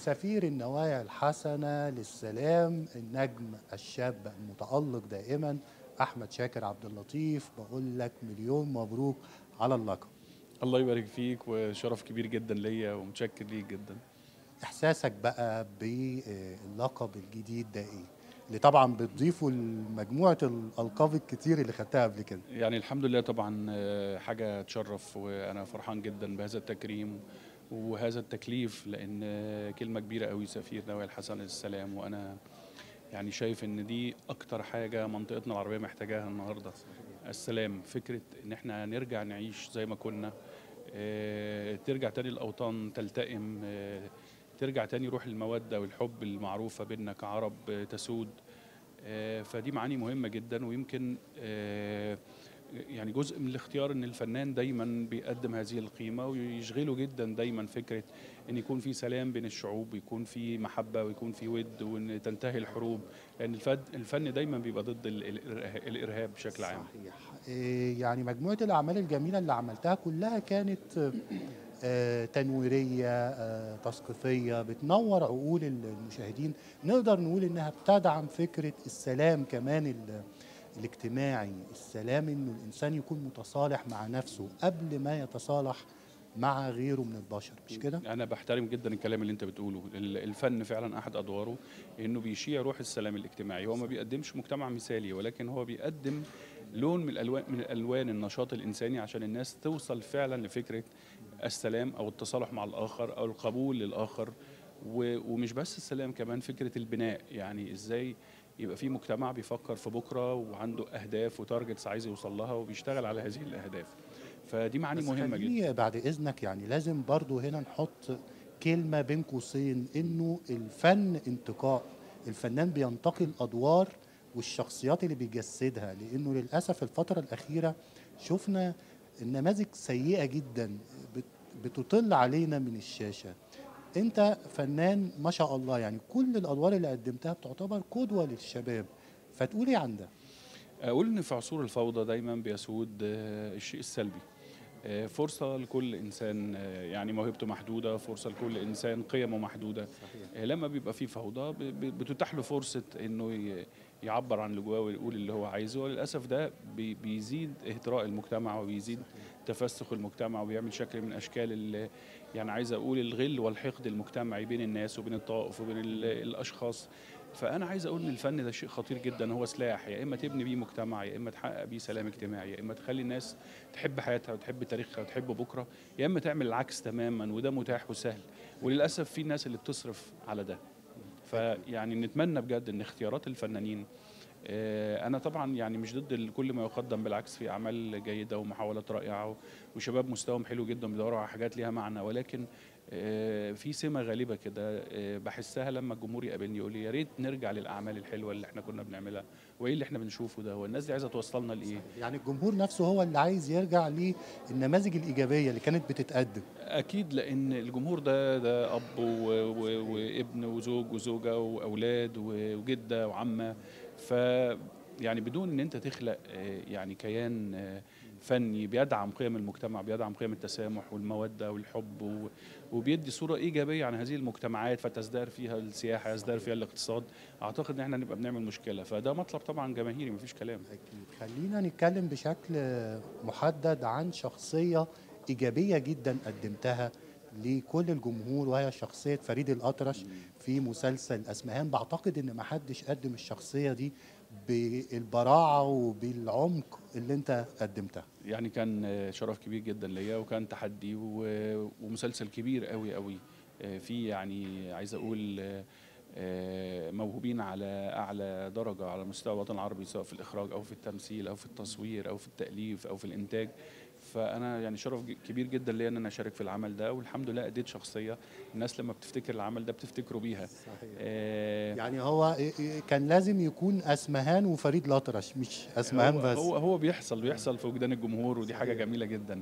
سفير النوايا الحسنة للسلام النجم الشاب المتألق دائما أحمد شاكر عبد اللطيف بقول لك مليون مبروك على اللقب الله يبارك فيك وشرف كبير جدا ليا ومتشكر ليك جدا إحساسك بقى باللقب الجديد ده إيه؟ اللي طبعا بتضيفه لمجموعة الألقاب الكتير اللي خدتها قبل كده يعني الحمد لله طبعا آه، حاجة تشرف وأنا فرحان جدا بهذا التكريم وهذا التكليف لأن آه، كلمة كبيرة قوي سفير نوايا الحسن للسلام وأنا يعني شايف إن دي أكتر حاجة منطقتنا العربية محتاجاها النهاردة السلام فكرة إن إحنا نرجع نعيش زي ما كنا آه، ترجع تاني الأوطان تلتئم آه، ترجع تاني روح المودة والحب المعروفة بيننا كعرب آه، تسود آه، فدي معاني مهمة جدا ويمكن آه، يعني جزء من الاختيار ان الفنان دايما بيقدم هذه القيمه ويشغله جدا دايما فكره ان يكون في سلام بين الشعوب يكون في محبه ويكون في ود وان تنتهي الحروب لان الفن الفن دايما بيبقى ضد ال- الإرهاب- الارهاب بشكل عام صحيح إيه يعني مجموعة الأعمال الجميلة اللي عملتها كلها كانت آه، تنويرية آه، تثقيفية بتنور عقول المشاهدين نقدر نقول إنها بتدعم فكرة السلام كمان ال- الاجتماعي السلام إنه الإنسان يكون متصالح مع نفسه قبل ما يتصالح مع غيره من البشر مش كده؟ انا بحترم جدا الكلام اللي انت بتقوله ال- الفن فعلا احد ادواره انه بيشيع روح السلام الاجتماعي هو ما بيقدمش مجتمع مثالي ولكن هو بيقدم لون من الالوان من الالوان النشاط الانساني عشان الناس توصل فعلا لفكره السلام او التصالح مع الاخر او القبول للاخر و- ومش بس السلام كمان فكره البناء يعني ازاي يبقى في مجتمع بيفكر في بكره وعنده اهداف وتارجتس عايز يوصل لها وبيشتغل على هذه الاهداف فدي معاني بس مهمه جدا خليني بعد اذنك يعني لازم برضو هنا نحط كلمه بين قوسين انه الفن انتقاء الفنان بينتقي الادوار والشخصيات اللي بيجسدها لانه للاسف الفتره الاخيره شفنا نماذج سيئه جدا بت- بتطل علينا من الشاشه انت فنان ما شاء الله يعني كل الادوار اللي قدمتها بتعتبر قدوه للشباب فتقول ايه عن ده اقول ان في عصور الفوضى دايما بيسود آه، الشيء السلبي آه، فرصه لكل انسان آه، يعني موهبته محدوده فرصه لكل انسان قيمه محدوده آه، لما بيبقى في فوضى ب- ب- بتتاح له فرصه انه ي- يعبر عن اللي جواه ويقول اللي هو عايزه وللاسف ده بي- بيزيد اهتراء المجتمع وبيزيد تفسخ المجتمع وبيعمل شكل من اشكال ال- يعني عايز اقول الغل والحقد المجتمعي بين الناس وبين الطوائف وبين ال- الاشخاص فانا عايز اقول ان الفن ده شيء خطير جدا هو سلاح يا اما تبني بيه مجتمع يا اما تحقق بيه سلام اجتماعي يا اما تخلي الناس تحب حياتها وتحب تاريخها وتحب بكره يا اما تعمل العكس تماما وده متاح وسهل وللاسف في ناس اللي بتصرف على ده فيعني نتمنى بجد ان اختيارات الفنانين آه، انا طبعا يعني مش ضد ال- كل ما يقدم بالعكس في اعمال جيده ومحاولات رائعه و- وشباب مستواهم حلو جدا بيدوروا على حاجات ليها معنى ولكن آه، في سمه غالبه كده آه، بحسها لما الجمهور يقابلني يقول لي يا ريت نرجع للاعمال الحلوه اللي احنا كنا بنعملها وايه اللي احنا بنشوفه ده هو الناس دي عايزه توصلنا لايه يعني الجمهور نفسه هو اللي عايز يرجع للنماذج الايجابيه اللي كانت بتتقدم اكيد لان الجمهور ده ده اب و- و- وابن وزوج وزوجه واولاد و- وجده وعمه ف يعني بدون ان انت تخلق آه، يعني كيان آه، فني بيدعم قيم المجتمع بيدعم قيم التسامح والموده والحب و- وبيدي صوره ايجابيه عن هذه المجتمعات فتزدهر فيها السياحه يزدهر فيها الاقتصاد اعتقد ان احنا نبقى بنعمل مشكله فده مطلب طبعا جماهيري مفيش كلام أكيد. خلينا نتكلم بشكل محدد عن شخصيه ايجابيه جدا قدمتها لكل الجمهور وهي شخصيه فريد الاطرش في مسلسل اسمهان بعتقد ان ما حدش قدم الشخصيه دي بالبراعه وبالعمق اللي انت قدمتها يعني كان آه، شرف كبير جدا ليا وكان تحدي و- ومسلسل كبير قوي قوي آه، فيه يعني عايز اقول آه، آه، موهوبين على اعلى درجه على مستوى الوطن العربي سواء في الاخراج او في التمثيل او في التصوير او في التاليف او في الانتاج فانا يعني شرف ج- كبير جدا ليا ان انا اشارك في العمل ده والحمد لله اديت شخصيه الناس لما بتفتكر العمل ده بتفتكروا بيها صحيح آه، يعني هو كان لازم يكون اسمهان وفريد الأطرش مش اسمهان هو بس هو هو بيحصل بيحصل في وجدان الجمهور ودي حاجه صحيح. جميله جدا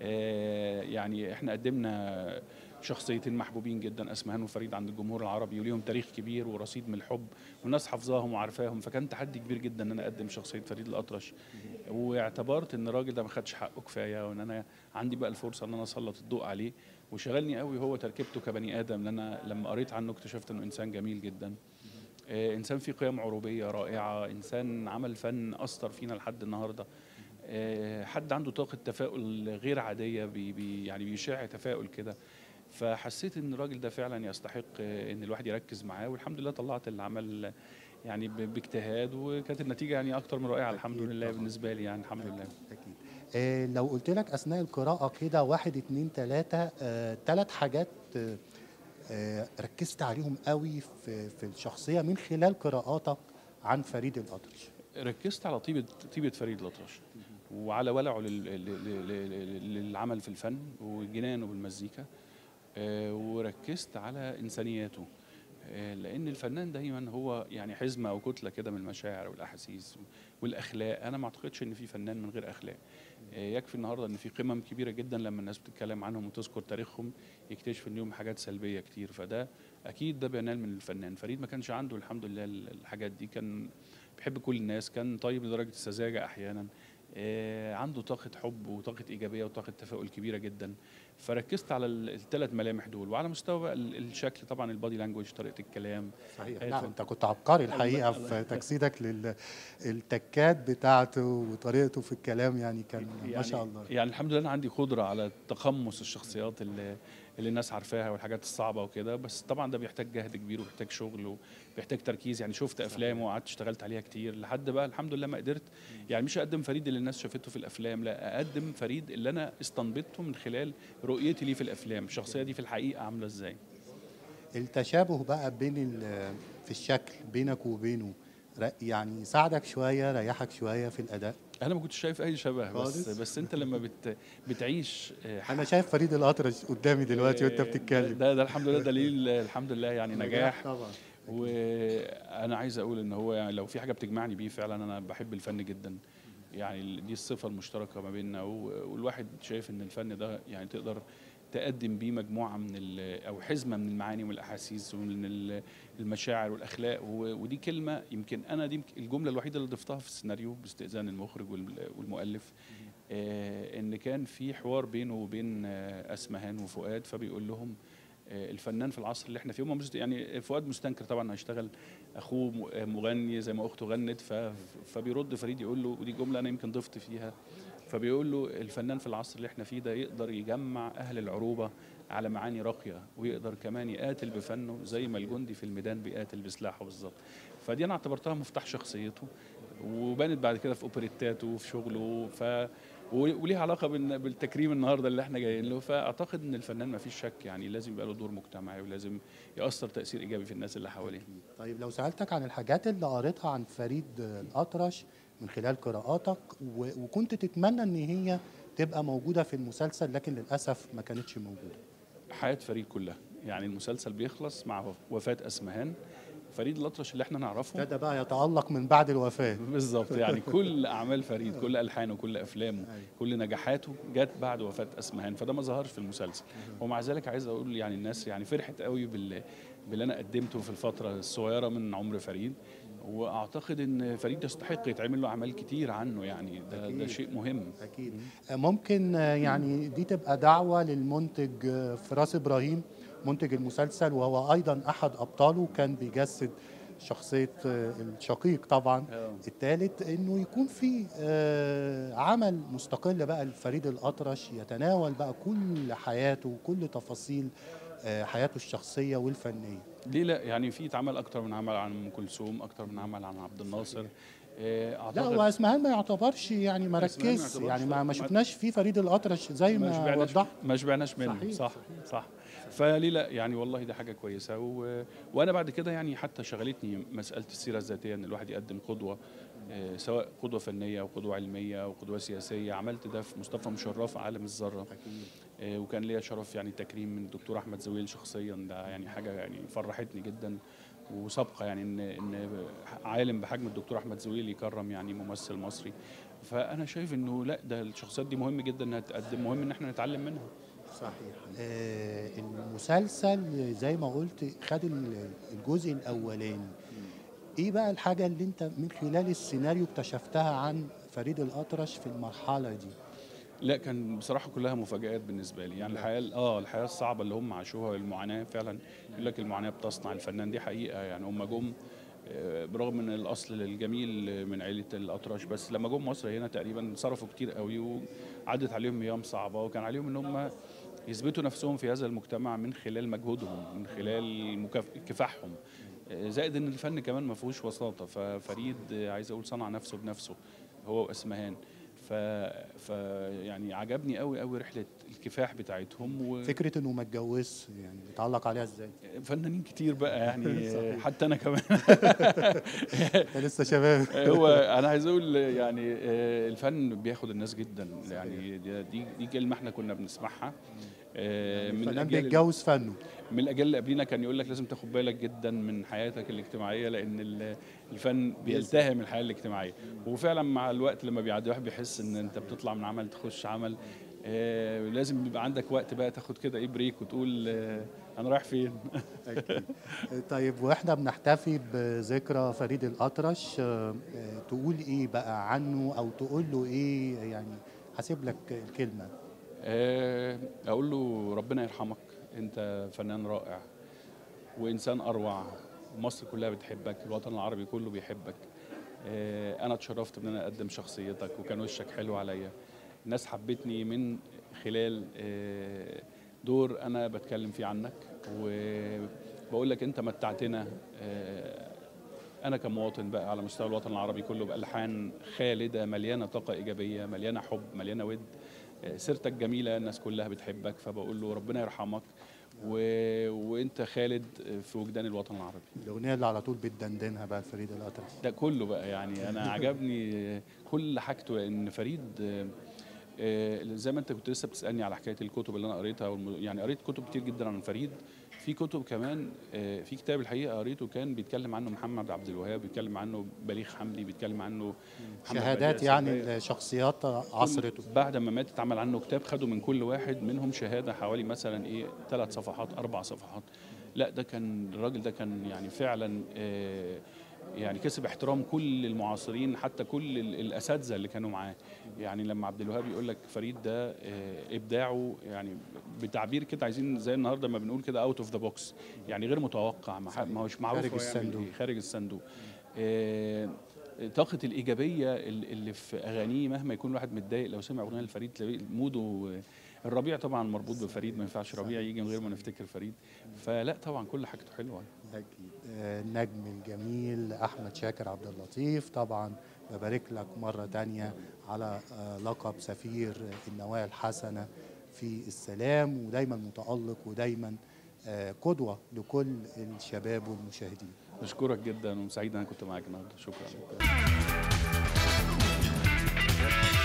آه، يعني احنا قدمنا شخصيتين محبوبين جدا اسمهان وفريد عند الجمهور العربي وليهم تاريخ كبير ورصيد من الحب والناس حافظاهم وعارفاهم فكان تحدي كبير جدا ان انا اقدم شخصيه فريد الاطرش واعتبرت ان الراجل ده ما خدش حقه كفايه وان انا عندي بقى الفرصه ان انا اسلط الضوء عليه وشغلني قوي هو تركيبته كبني ادم لان انا لما قريت عنه اكتشفت انه انسان جميل جدا آه، انسان فيه قيم عروبيه رائعه انسان عمل فن اثر فينا لحد النهارده آه، حد عنده طاقه تفاؤل غير عاديه بي بي يعني بيشع تفاؤل كده فحسيت ان الراجل ده فعلا يستحق آه، ان الواحد يركز معاه والحمد لله طلعت العمل يعني ب- باجتهاد وكانت النتيجه يعني اكتر من رائعه الحمد أكيد لله طبعاً. بالنسبه لي يعني الحمد لله اكيد آه لو قلت لك اثناء القراءه كده واحد اتنين تلاته آه تلات حاجات آه آه ركزت عليهم قوي في في الشخصيه من خلال قراءاتك عن فريد الاطرش ركزت على طيبه طيبه فريد الأطرش وعلى ولعه لل- لل- لل- لل- للعمل في الفن وجنانه بالمزيكا آه، وركزت على انسانياته آه، لان الفنان دايما هو يعني حزمه او كتله كده من المشاعر والاحاسيس والاخلاق انا ما اعتقدش ان في فنان من غير اخلاق آه، يكفي النهارده ان في قمم كبيره جدا لما الناس بتتكلم عنهم وتذكر تاريخهم يكتشف ان ليهم حاجات سلبيه كتير فده اكيد ده بينال من الفنان فريد ما كانش عنده الحمد لله الحاجات دي كان بيحب كل الناس كان طيب لدرجه السذاجه احيانا آه، عنده طاقة حب وطاقة إيجابية وطاقة تفاؤل كبيرة جدا فركزت على الثلاث ملامح دول وعلى مستوى بقى ال- الشكل طبعا البادي لانجوج طريقة الكلام صحيح آه، لا ف- انت كنت عبقري الله- الحقيقه الله في يخليك. تجسيدك للتكات بتاعته وطريقته في الكلام يعني كان ما يعني- شاء الله يعني الحمد لله أنا عندي قدرة على تقمص الشخصيات اللي اللي الناس عارفاها والحاجات الصعبة وكده بس طبعا ده بيحتاج جهد كبير وبيحتاج شغل وبيحتاج تركيز يعني شفت أفلام وقعدت اشتغلت عليها كتير لحد بقى الحمد لله ما قدرت يعني مش أقدم فريد اللي الناس شافته في الأفلام لا أقدم فريد اللي أنا استنبطته من خلال رؤيتي ليه في الأفلام الشخصية دي في الحقيقة عاملة إزاي التشابه بقى بين ال- في الشكل بينك وبينه ر- يعني ساعدك شويه ريحك شويه في الاداء انا ما كنتش شايف اي شبه بس خالص؟ بس انت لما بت بتعيش آه، انا شايف فريد الاطرش قدامي دلوقتي وانت آه، بتتكلم ده, ده الحمد لله دليل آه، الحمد لله يعني نجاح طبعا وانا عايز اقول ان هو يعني لو في حاجه بتجمعني بيه فعلا انا بحب الفن جدا يعني دي الصفه المشتركه ما بيننا و- والواحد شايف ان الفن ده يعني تقدر تقدم بيه مجموعه من ال- او حزمه من المعاني والاحاسيس ومن ال- المشاعر والاخلاق و- ودي كلمه يمكن انا دي يمكن الجمله الوحيده اللي ضفتها في السيناريو باستئذان المخرج والم- والمؤلف آه، ان كان في حوار بينه وبين آه، اسمهان وفؤاد فبيقول لهم آه، الفنان في العصر اللي احنا فيه هم مست- يعني فؤاد مستنكر طبعا هيشتغل اخوه م- آه، مغني زي ما اخته غنت ف- فبيرد فريد يقول له ودي جمله انا يمكن ضفت فيها فبيقول له الفنان في العصر اللي احنا فيه ده يقدر يجمع اهل العروبه على معاني راقيه ويقدر كمان يقاتل بفنه زي ما الجندي في الميدان بيقاتل بسلاحه بالظبط فدي انا اعتبرتها مفتاح شخصيته وبانت بعد كده في اوبريتاته وفي شغله ف و- وليها علاقه بال- بالتكريم النهارده اللي احنا جايين له فاعتقد ان الفنان ما فيش شك يعني لازم يبقى له دور مجتمعي ولازم ياثر تاثير ايجابي في الناس اللي حواليه طيب لو سالتك عن الحاجات اللي قريتها عن فريد الاطرش من خلال قراءاتك و- وكنت تتمنى ان هي تبقى موجوده في المسلسل لكن للاسف ما كانتش موجوده حياه فريد كلها يعني المسلسل بيخلص مع وفاه اسمهان فريد الأطرش اللي احنا نعرفه ابتدى بقى يتالق من بعد الوفاه بالظبط يعني كل اعمال فريد كل الحانه كل افلامه أيوة. كل نجاحاته جت بعد وفاه اسمهان فده ما ظهرش في المسلسل ومع ذلك عايز اقول يعني الناس يعني فرحت قوي بال باللي انا قدمته في الفتره الصغيره من عمر فريد واعتقد ان فريد يستحق يتعمل له اعمال كتير عنه يعني ده ده أكيد. شيء مهم اكيد ممكن آه، يعني دي تبقى دعوه للمنتج آه، فراس ابراهيم منتج المسلسل وهو ايضا احد ابطاله كان بيجسد شخصيه آه، الشقيق طبعا آه. الثالث انه يكون في آه، عمل مستقل بقى لفريد الاطرش يتناول بقى كل حياته وكل تفاصيل آه، حياته الشخصيه والفنيه ليه لا يعني في اتعمل اكتر من عمل عن ام كلثوم اكتر من عمل عن عبد الناصر آه، لا اعتقد هو اسمهان ما يعتبرش يعني ما اسمهان ما ركزش يعتبرش يعني ما, ما ما- شفناش فيه فريد الاطرش زي ما ما شبعناش وضحت ما شبعناش منه صحيح، صح صحيح. صح فليه لا يعني والله دي حاجه كويسه و... وانا بعد كده يعني حتى شغلتني مساله السيره الذاتيه ان الواحد يقدم قدوه آه، سواء قدوه فنيه او قدوه علميه او قدوه سياسيه عملت ده في مصطفى مشرف عالم الذره آه، وكان ليا شرف يعني تكريم من الدكتور احمد زويل شخصيا ده يعني حاجه يعني فرحتني جدا وسابقه يعني ان ان عالم بحجم الدكتور احمد زويل يكرم يعني ممثل مصري فانا شايف انه لا ده الشخصيات دي مهم جدا انها تقدم مهم ان احنا نتعلم منها صحيح آه المسلسل زي ما قلت خد ال- الجزء الاولاني ايه بقى الحاجه اللي انت من خلال السيناريو اكتشفتها عن فريد الاطرش في المرحله دي لا كان بصراحه كلها مفاجآت بالنسبه لي يعني الحياه اه الحياه الصعبه اللي هم عاشوها المعاناه فعلا يقول لك المعاناه بتصنع الفنان دي حقيقه يعني هم جم آه، برغم من الاصل الجميل من عيله الاطرش بس لما جم مصر هنا تقريبا صرفوا كتير قوي وعدت عليهم ايام صعبه وكان عليهم ان هم يثبتوا نفسهم في هذا المجتمع من خلال مجهودهم من خلال مكاف- كفاحهم آه، زائد ان الفن كمان ما فيهوش وساطه ففريد آه، عايز اقول صنع نفسه بنفسه هو واسمهان ف... ف يعني عجبني قوي قوي رحله الكفاح بتاعتهم فكره انه ما اتجوزش يعني بتعلق عليها ازاي؟ وفنانين كتير بقى يعني صحيح. حتى انا كمان ده لسه شباب هو انا عايز اقول يعني آه، الفن بياخد الناس جدا يعني دي دي, دي كلمه احنا كنا بنسمعها آه، من الفنان الاجيال بيتجوز فنه من الاجيال اللي قبلينا كان يقول لك لازم تاخد بالك جدا من حياتك الاجتماعيه لان ال- الفن بيلتهم الحياه الاجتماعيه وفعلا مع الوقت لما بيعدي الواحد بيحس ان انت بتطلع من عمل تخش عمل آه لازم يبقى عندك وقت بقى تاخد كده ايه بريك وتقول آه انا رايح فين أكيد. طيب واحنا بنحتفي بذكرى فريد الأطرش آه، آه، تقول ايه بقى عنه او تقول له ايه يعني هسيب لك الكلمه آه، اقول له ربنا يرحمك انت فنان رائع وانسان اروع مصر كلها بتحبك الوطن العربي كله بيحبك آه، انا اتشرفت ان انا اقدم شخصيتك وكان وشك حلو عليا الناس حبتني من خلال آه، دور انا بتكلم فيه عنك وبقول لك انت متعتنا آه، انا كمواطن بقى على مستوى الوطن العربي كله بالحان خالده مليانه طاقه ايجابيه مليانه حب مليانه ود آه، سيرتك جميله الناس كلها بتحبك فبقول له ربنا يرحمك و... وانت خالد في وجدان الوطن العربي الاغنيه اللي على طول بتدندنها بقى فريد الأطرش ده كله بقى يعني انا عجبني كل حاجته لان فريد آه، آه، زي ما انت كنت لسه بتسالني على حكايه الكتب اللي انا قريتها والم- يعني قريت كتب كتير جدا عن فريد في كتب كمان آه، في كتاب الحقيقه قريته كان بيتكلم عنه محمد عبد الوهاب بيتكلم عنه بليغ حمدي بيتكلم عنه محمد شهادات بديع يعني السباعي. الشخصيات عصرته بعد ما مات اتعمل عنه كتاب خدوا من كل واحد منهم شهاده حوالي مثلا ايه ثلاث صفحات اربع صفحات لا ده كان الراجل ده كان يعني فعلا آه، يعني كسب احترام كل المعاصرين حتى كل ال- الاساتذه اللي كانوا معاه يعني لما عبد الوهاب يقول لك فريد ده آه، ابداعه يعني بتعبير كده عايزين زي النهارده ما بنقول كده اوت اوف ذا بوكس يعني غير متوقع ما ح- ما هوش معروف خارج هو يعمل الصندوق. إيه، خارج الصندوق آه، طاقة الإيجابية ال- اللي في أغانيه مهما يكون الواحد متضايق لو سمع أغنية لفريد تلاقيه موده آه، الربيع طبعا مربوط بفريد ما ينفعش ربيع يجي من غير ما نفتكر فريد فلا طبعا كل حاجته حلوة اكيد آه، النجم الجميل احمد شاكر عبد اللطيف طبعا ببارك لك مره تانية على آه، لقب سفير النوايا الحسنه في السلام ودايما متالق ودايما آه، قدوه لكل الشباب والمشاهدين بشكرك جدا وسعيد إن أنا كنت معاك النهاردة شكرا